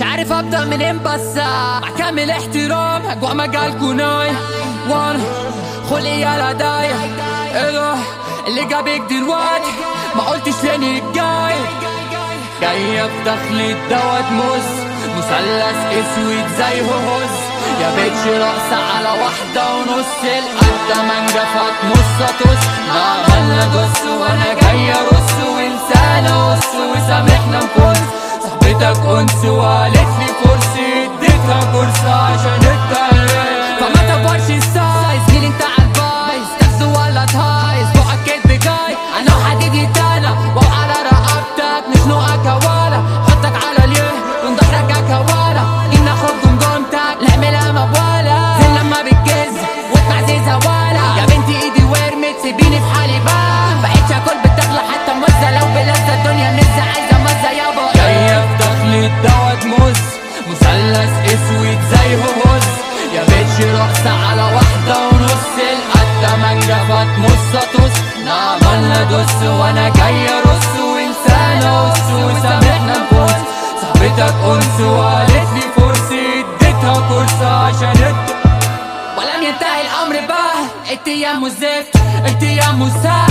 مش عارف ابدا منين بس مع كامل احترام اجواء مجال كوناي وانا خلقي على داية ايه ده اللي جابك دلوقتي ما قلتش تاني الجاي جاية في دخلة دوت موز مثلث اسود زي هوز يا بيتش رقصة على واحدة ونص القدة مانجا فات نص طص عملنا جص وانا جاي ارص ولسانة قص وسامحنا نكون صاحبتك انس وقالت لي كرسي اديتها كرسي عشان التعريف فما تكبرش السايز جيل انت عالبايظ تاخده ولا تهايز فوقك كدب جاي انا وحديدي تانا واقع على رقبتك مش نوعك هوالا حطك على اليه من ظهرك كوالا ان اخرج جمجمتك نعملها مبوالا زين لما بتجز وتعزيزها ولا يا بنتي ايدي ورمت سيبيني في حالي بقى بقيتش اكل بتغلى حتى مزه لو بلذة الدنيا مزة عايزة مزة يابا جاية في دخلة دوت موز مثلث اسود زي هوز يا بيتش رقصة على واحدة ونص القدة مانجا فات نص طص عملنا دس وانا جاي ارص ولسانة قص وسامحنا نفوز صاحبتك انس وقالت لي فرصة اديتها كرسي عشان الد- ولم ينتهي الامر بقى انت يا مزفت انت يا مساعد